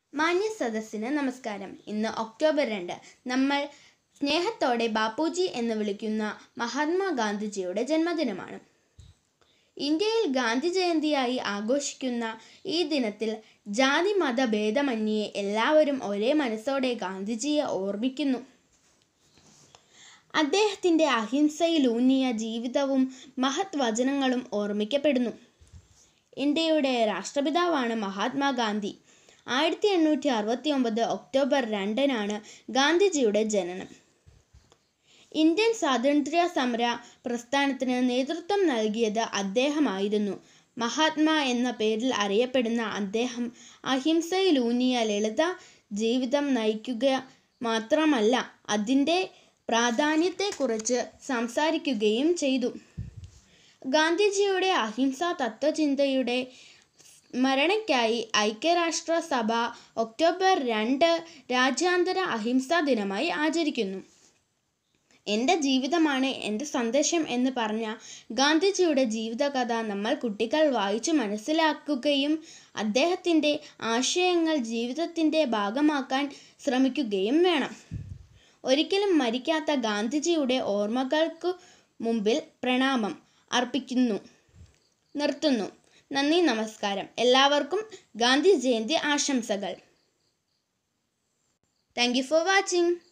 മാന്യ സദസ്സിന് നമസ്കാരം ഇന്ന് ഒക്ടോബർ രണ്ട് നമ്മൾ സ്നേഹത്തോടെ ബാപ്പുജി എന്ന് വിളിക്കുന്ന മഹാത്മാഗാന്ധിജിയുടെ ജന്മദിനമാണ് ഇന്ത്യയിൽ ഗാന്ധി ജയന്തിയായി ആഘോഷിക്കുന്ന ഈ ദിനത്തിൽ ജാതി മത ഭേദമന്യേ എല്ലാവരും ഒരേ മനസ്സോടെ ഗാന്ധിജിയെ ഓർമ്മിക്കുന്നു അദ്ദേഹത്തിൻ്റെ അഹിംസയിലൂന്നിയ ജീവിതവും മഹത് വചനങ്ങളും ഓർമ്മിക്കപ്പെടുന്നു ഇന്ത്യയുടെ രാഷ്ട്രപിതാവാണ് മഹാത്മാഗാന്ധി ആയിരത്തി എണ്ണൂറ്റി അറുപത്തി ഒമ്പത് ഒക്ടോബർ രണ്ടിനാണ് ഗാന്ധിജിയുടെ ജനനം ഇന്ത്യൻ സ്വാതന്ത്ര്യ സമര പ്രസ്ഥാനത്തിന് നേതൃത്വം നൽകിയത് അദ്ദേഹമായിരുന്നു മഹാത്മാ എന്ന പേരിൽ അറിയപ്പെടുന്ന അദ്ദേഹം അഹിംസയിലൂന്നിയ ലളിത ജീവിതം നയിക്കുക മാത്രമല്ല അതിൻ്റെ പ്രാധാന്യത്തെക്കുറിച്ച് സംസാരിക്കുകയും ചെയ്തു ഗാന്ധിജിയുടെ അഹിംസാ തത്വചിന്തയുടെ സ്മരണയ്ക്കായി ഐക്യരാഷ്ട്ര സഭ ഒക്ടോബർ രണ്ട് രാജ്യാന്തര അഹിംസാ ദിനമായി ആചരിക്കുന്നു എൻ്റെ ജീവിതമാണ് എൻ്റെ സന്ദേശം എന്ന് പറഞ്ഞ ഗാന്ധിജിയുടെ ജീവിതകഥ നമ്മൾ കുട്ടികൾ വായിച്ചു മനസ്സിലാക്കുകയും അദ്ദേഹത്തിൻ്റെ ആശയങ്ങൾ ജീവിതത്തിൻ്റെ ഭാഗമാക്കാൻ ശ്രമിക്കുകയും വേണം ഒരിക്കലും മരിക്കാത്ത ഗാന്ധിജിയുടെ ഓർമ്മകൾക്കു മുമ്പിൽ പ്രണാമം അർപ്പിക്കുന്നു നിർത്തുന്നു നന്ദി നമസ്കാരം എല്ലാവർക്കും ഗാന്ധി ജയന്തി ആശംസകൾ താങ്ക് യു ഫോർ വാച്ചിങ്